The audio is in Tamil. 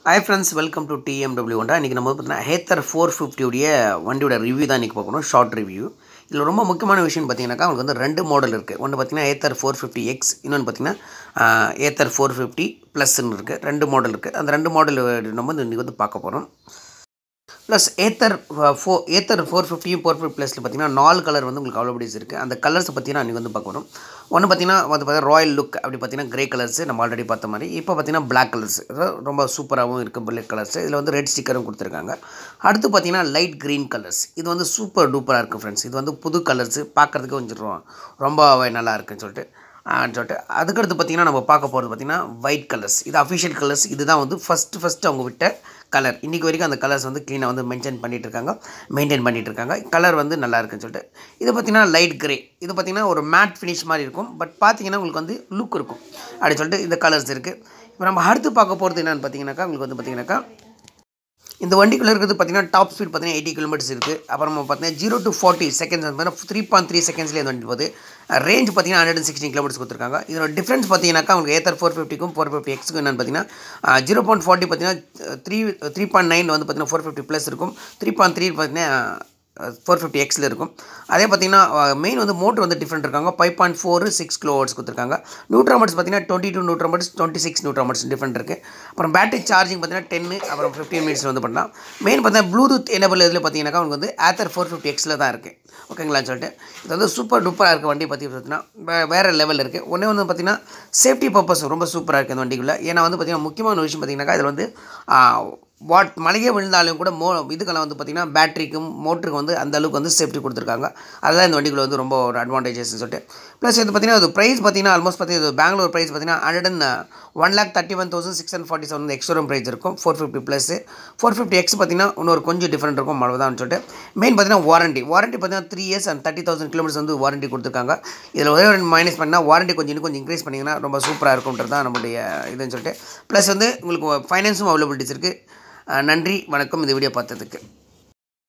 hi friends welcome to TMW ஒன்றா இன்றைக்கி நம்ம வந்து பார்த்தீங்கன்னா ஹேத்தர் ஃபோர் ஃபிஃப்டியுடைய வண்டியோட ரிவ்யூ தான் இன்றைக்கி பார்க்கணும் ஷார்ட் ரிவ்யூ இதில் ரொம்ப முக்கியமான விஷயம் பார்த்தீங்கன்னாக்கா உங்களுக்கு வந்து ரெண்டு மாடல் இருக்குது ஒன்று பார்த்தீங்கன்னா ஏத்தர் ஃபோர் ஃபிஃப்டி எக்ஸ் இன்னொன்று பார்த்தீங்கன்னா ஏத்தர் ஃபோர் ஃபிஃப்டி ப்ளஸ்ன்னு இருக்குது ரெண்டு மாடல் இருக்குது அந்த ரெண்டு மாடல் நம்ம வந்து இன்றைக்கி வந்து பார்க்க போகிறோம் plus Ather four Ather four ஃபிஃப்டியும் ஃபோர் ஃபிஃப்டி ப்ளஸில் பார்த்தீங்கன்னா நாலு கலர் வந்து உங்களுக்கு அவைலபிலிட்டிஸ் இருக்குது அந்த கலர்ஸ் பார்த்தீங்கன்னா அன்றைக்கி வந்து பார்க்க போகிறோம் ஒன்று பார்த்தீங்கன்னா வந்து பார்த்தீங்கன்னா ராயல் லுக் அப்படி பார்த்தீங்கன்னா கிரே கலர்ஸ் நம்ம ஆல்ரெடி பார்த்த மாதிரி இப்போ பார்த்தீங்கன்னா பிளாக் கலர்ஸ் ரொம்ப சூப்பராகவும் இருக்குது பிளாக் கலர்ஸ் இதில் வந்து ரெட் ஸ்டிக்கரும் கொடுத்துருக்காங்க அடுத்து பார்த்தீங்கன்னா லைட் க்ரீன் கலர்ஸ் இது வந்து சூப்பர் டூப்பராக இருக்குது ஃப்ரெண்ட்ஸ் இது வந்து புது கலர்ஸ் பார்க்குறதுக்கு கொஞ்சம் ரொம்ப நல்லா இருக்குன்னு சொல்லிட்டு சொல்லிட்டு அதுக்கடுத்து பார்த்திங்கன்னா நம்ம பார்க்க போகிறது பார்த்திங்கன்னா ஒயிட் கலர்ஸ் இது அஃபிஷியல் கலர்ஸ் இதுதான் வந்து ஃபஸ்ட்டு ஃபஸ்ட்டு அவங்க விட்ட கலர் இன்றைக்கி வரைக்கும் அந்த கலர்ஸ் வந்து க்ளீனாக வந்து மென்ஷன் பண்ணிகிட்டு இருக்காங்க மெயின்டைன் பண்ணிகிட்டு இருக்காங்க கலர் வந்து நல்லா இருக்குன்னு சொல்லிட்டு இது பார்த்திங்கன்னா லைட் கிரே இது பார்த்திங்கன்னா ஒரு மேட் ஃபினிஷ் மாதிரி இருக்கும் பட் பார்த்தீங்கன்னா உங்களுக்கு வந்து லுக் இருக்கும் அப்படின்னு சொல்லிட்டு இந்த கலர்ஸ் இருக்குது இப்போ நம்ம அடுத்து பார்க்க போகிறது என்னென்னு பார்த்தீங்கன்னாக்கா உங்களுக்கு வந்து பார்த்திங்கனாக்கா இந்த வண்டிக்குள்ளே இருக்கிறது பார்த்தீங்கன்னா டாப் ஸ்பீட் பார்த்தீங்கன்னா எயிட்டி கிலோமீட்டர்ஸ் இருக்குது அப்புறம் பார்த்தீங்கன்னா ஜீரோ டு ஃபார்ட்டி செகண்ட்ஸ் பார்த்தீங்கன்னா த்ரீ பாயிண்ட் த்ரீ செகண்ட்ஸ்லேயே வண்டி போகுது ரேஞ்ச் பார்த்தீங்கன்னா ஹண்ட்ரட் சிக்ஸ்டின் கிலோமீட்டர்ஸ் கொடுத்துருக்காங்க இதோட டிஃப்ரென்ஸ் பார்த்தீங்கன்னாக்கா உங்களுக்கு ஏத்தர் ஃபோர் ஃபிஃப்டிக்கும் ஃபோர் ஃபிஃப்டி எக்ஸுக்கும் என்னென்னு பார்த்தீங்கன்னா ஜீரோ பாயிண்ட் ஃபார்ட்டி பார்த்தீங்கன்னா த்ரீ த்ரீ பாயிண்ட் நைன் வந்து பார்த்தீங்கன்னா ஃபோர் ஃபிஃப்டி ப்ளஸ் இருக்கும் த்ரீ பாயிண்ட் த்ரீ பார்த்தீங்கன்னா ஃபோர் ஃபிஃப்டி எக்ஸில் இருக்கும் அதே பார்த்தீங்கன்னா மெயின் வந்து மோட்டர் வந்து டிஃப்ரெண்ட் இருக்காங்க five point four six kilowatts கொடுத்துருக்காங்க நியூட்ராமட்ஸ் பார்த்தீங்கன்னா twenty two newton metres twenty six newton metres different இருக்குது அப்புறம் பேட்டரி சார்ஜிங் பார்த்தீங்கன்னா டென்னு அப்புறம் ஃபிஃப்டீன் மினிட்ஸ் வந்து பண்ணலாம் மெயின் பார்த்தீங்கன்னா ப்ளூடூத் எனபிள் இதில் பார்த்தீங்கன்னாக்கா உங்களுக்கு வந்து ஆத்தர் ஃபோர் ஃபிஃப்டி எக்ஸில் தான் இருக்குது ஓகேங்களான்னு சொல்லிட்டு இது வந்து சூப்பர் டூப்பராக இருக்க வண்டி பற்றி பார்த்தீங்கன்னா வேறு லெவலில் இருக்குது ஒன்றே வந்து பார்த்தீங்கன்னா சேஃப்டி பர்பஸ் ரொம்ப சூப்பராக இருக்குது இந்த வண்டிக்குள்ளே ஏன்னா வந்து பார்த்திங்கன்னா முக்கியமான விஷயம் பார்த்தீங்கன்னாக்கா இதில் வந்து வாட் மழையே விழுந்தாலும் கூட மோ இதுக்கெல்லாம் வந்து பார்த்திங்கன்னா பேட்டரிக்கும் மோட்டருக்கு வந்து அந்த அளவுக்கு வந்து சேஃப்டி கொடுத்துருக்காங்க அதுதான் இந்த வண்டிக்குள்ள வந்து ரொம்ப ஒரு அட்வான்டேஜஸ்னு சொல்லிட்டு ப்ளஸ் இது பார்த்திங்கன்னா அது ப்ரைஸ் பார்த்திங்கன்னா ஆல்மோஸ்ட் பார்த்தீங்கன்னா பெங்களூர் ப்ரைஸ் பார்த்திங்கன்னா hundred and one lakh thirty one thousand six hundred forty seven extra price இருக்கும் four fifty plus four fifty X பார்த்திங்கன்னா இன்னொரு கொஞ்சம் டிஃப்ரெண்ட் இருக்கும் அவ்வளோதான் சொல்லிட்டு மெயின் பார்த்திங்கன்னா வாரண்டி வாரண்டி பார்த்திங்கன்னா three years and thirty thousand kilometres வந்து வாரண்டி கொடுத்துருக்காங்க இதில் ஒரே ஒரு மைனஸ் பண்ணால் வாரண்டி கொஞ்சம் இன்னும் கொஞ்சம் இன்க்ரீஸ் பண்ணிங்கன்னா ரொம்ப சூப்பராக இருக்கும்ன்றது தான் நம்மளுடைய இதுன்னு சொல்லிட்டு ப்ளஸ் வந்து உங்களுக்கு ஃபைனான்ஸும் அவைலபிலிட்டிஸ் இருக்குது நன்றி வணக்கம் இந்த வீடியோ பார்த்ததுக்கு